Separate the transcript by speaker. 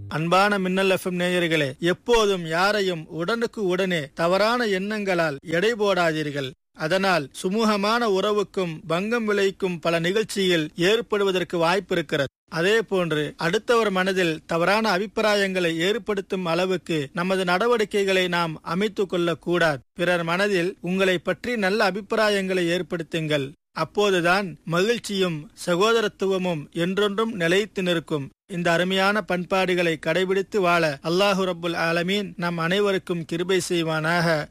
Speaker 1: அன்பான மின்னல் எஃப்எம் நேயர்களே எப்போதும் யாரையும் உடனுக்கு உடனே தவறான எண்ணங்களால் எடை போடாதீர்கள் அதனால் சுமூகமான உறவுக்கும் பங்கம் விளைக்கும் பல நிகழ்ச்சியில் ஏற்படுவதற்கு வாய்ப்பு இருக்கிறது அதே போன்று அடுத்தவர் மனதில் தவறான அபிப்பிராயங்களை ஏற்படுத்தும் அளவுக்கு நமது நடவடிக்கைகளை நாம் அமைத்துக் கொள்ளக்கூடாது பிறர் மனதில் உங்களை பற்றி நல்ல அபிப்பிராயங்களை ஏற்படுத்துங்கள் அப்போதுதான் மகிழ்ச்சியும் சகோதரத்துவமும் என்றொன்றும் நிலைத்து நிற்கும் இந்த அருமையான பண்பாடுகளை கடைபிடித்து வாழ அல்லாஹு ரப்புல் ஆலமீன் நம் அனைவருக்கும் கிருபை செய்வானாக